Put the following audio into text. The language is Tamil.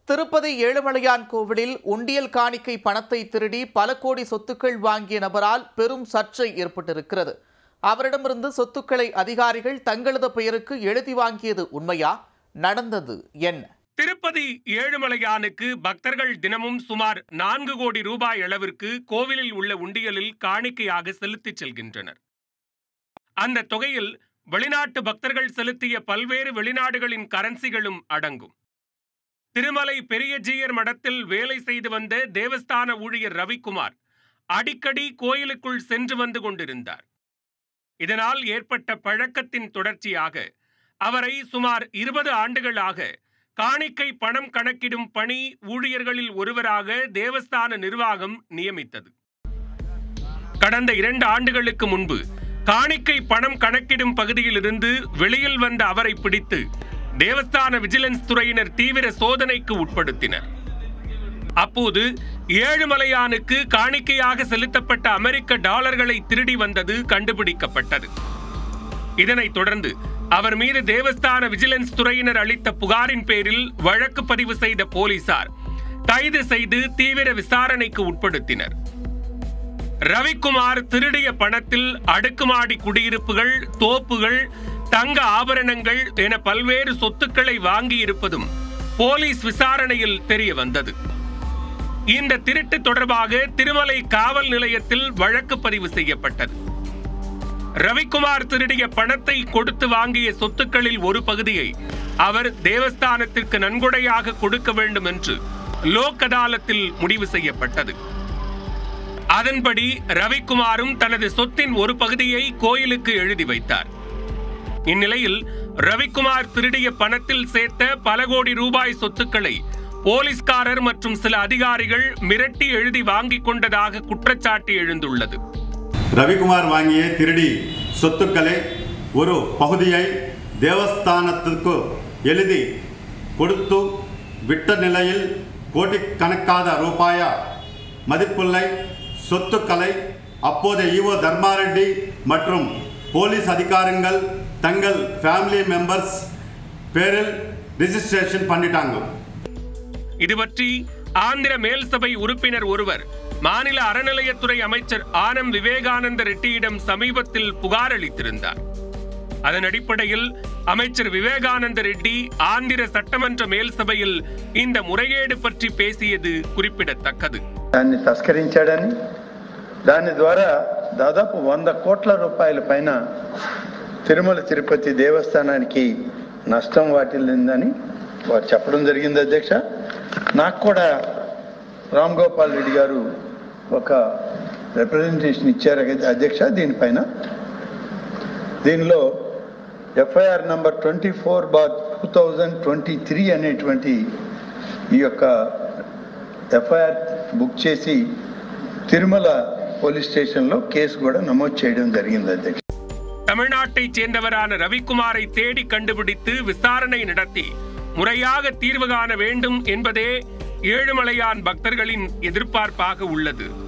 திருப்பதி ஏழுமலையான் கோவிலில் உண்டியல் காணிக்கை பணத்தை திருடி பல கோடி சொத்துக்கள் வாங்கிய நபரால் பெரும் சர்ச்சை ஏற்பட்டிருக்கிறது அவரிடமிருந்து சொத்துக்களை அதிகாரிகள் தங்களது பெயருக்கு எழுதி வாங்கியது உண்மையா நடந்தது என்ன திருப்பதி ஏழுமலையானுக்கு பக்தர்கள் தினமும் சுமார் நான்கு கோடி ரூபாய் அளவிற்கு கோவிலில் உள்ள உண்டியலில் காணிக்கையாக செலுத்திச் செல்கின்றனர் அந்த தொகையில் வெளிநாட்டு பக்தர்கள் செலுத்திய பல்வேறு வெளிநாடுகளின் கரன்சிகளும் அடங்கும் திருமலை பெரியஜீயர் மடத்தில் வேலை செய்து வந்த தேவஸ்தான ஊழியர் ரவிக்குமார் அடிக்கடி கோயிலுக்குள் சென்று வந்து கொண்டிருந்தார் இதனால் ஏற்பட்ட பழக்கத்தின் தொடர்ச்சியாக அவரை சுமார் இருபது ஆண்டுகளாக காணிக்கை பணம் கணக்கிடும் பணி ஊழியர்களில் ஒருவராக தேவஸ்தான நிர்வாகம் நியமித்தது கடந்த இரண்டு ஆண்டுகளுக்கு முன்பு காணிக்கை பணம் கணக்கிடும் பகுதியிலிருந்து வெளியில் வந்த அவரை பிடித்து தேவஸ்தான விஜிலன்ஸ் துறையினர் தீவிர சோதனைக்கு உட்படுத்தினர் அப்போது ஏழுமலையானுக்கு காணிக்கையாக செலுத்தப்பட்ட அமெரிக்க டாலர்களை திருடி வந்தது கண்டுபிடிக்கப்பட்டது இதனைத் தொடர்ந்து அவர் மீது தேவஸ்தான விஜிலன்ஸ் துறையினர் அளித்த புகாரின் பேரில் வழக்கு பதிவு செய்த போலீசார் கைது செய்து தீவிர விசாரணைக்கு உட்படுத்தினர் ரவிக்குமார் திருடிய பணத்தில் அடுக்குமாடி குடியிருப்புகள் தோப்புகள் தங்க ஆபரணங்கள் என பல்வேறு சொத்துக்களை வாங்கியிருப்பதும் போலீஸ் விசாரணையில் தெரிய வந்தது இந்த திருட்டு தொடர்பாக திருமலை காவல் நிலையத்தில் வழக்கு பதிவு செய்யப்பட்டது ரவிக்குமார் திருடிய பணத்தை கொடுத்து வாங்கிய சொத்துக்களில் ஒரு பகுதியை அவர் தேவஸ்தானத்திற்கு நன்கொடையாக கொடுக்க வேண்டும் என்று லோக் அதாலத்தில் முடிவு செய்யப்பட்டது அதன்படி ரவிக்குமாரும் தனது சொத்தின் ஒரு பகுதியை கோயிலுக்கு எழுதி வைத்தார் இந்நிலையில் ரவிக்குமார் திருடிய பணத்தில் சேர்த்த பல கோடி ரூபாய் சொத்துக்களை போலீஸ்காரர் மற்றும் சில அதிகாரிகள் மிரட்டி எழுதி வாங்கிக் கொண்டதாக குற்றச்சாட்டு எழுந்துள்ளது ரவிக்குமார் வாங்கிய திருடி சொத்துக்களை ஒரு பகுதியை தேவஸ்தானத்துக்கு எழுதி கொடுத்து விட்ட நிலையில் கோடிக்கணக்கான ரூபாய மதிப்புள்ள சொத்துக்களை அப்போதைய ஈவோ தர்மாரெட்டி மற்றும் போலீஸ் அதிகாரிகள் தங்கள் ஃபேமிலி மெம்பர்ஸ் பேரில் ரிஜிஸ்ட்ரேஷன் பண்ணிட்டாங்க இது பற்றி ஆந்திர மேல் சபை உறுப்பினர் ஒருவர் மாநில அறநிலையத்துறை அமைச்சர் ஆனம் விவேகானந்த ரெட்டியிடம் சமீபத்தில் புகார் அளித்திருந்தார் அதன் அடிப்படையில் அமைச்சர் விவேகானந்த ரெட்டி ஆந்திர சட்டமன்ற மேல் சபையில் இந்த முறைகேடு பற்றி பேசியது குறிப்பிடத்தக்கது దాన్ని తస్కరించాడని దాని ద్వారా దాదాపు వంద కోట్ల రూపాయల పైన తిరుమల తిరుపతి దేవస్థానానికి నష్టం వాటిల్లిందని వారు చెప్పడం జరిగింది అధ్యక్ష నాకు కూడా రామ్ గోపాల్ రెడ్డి గారు ఒక రిప్రజెంటేషన్ ఇచ్చారు కదా అధ్యక్ష దీనిపైన దీనిలో FIR number twenty four bar two thousand twenty three అనేటువంటి ఈ యొక్క ఎఫ్ఐఆర్ బుక్ చేసి తిరుమల పోలీస్ స్టేషన్లో కేసు కూడా నమోదు చేయడం జరిగింది అధ్యక్ష தமிழ்நாட்டைச் சேர்ந்தவரான ரவிக்குமாரை தேடி கண்டுபிடித்து விசாரணை நடத்தி முறையாக தீர்வு காண வேண்டும் என்பதே ஏழுமலையான் பக்தர்களின் எதிர்பார்ப்பாக உள்ளது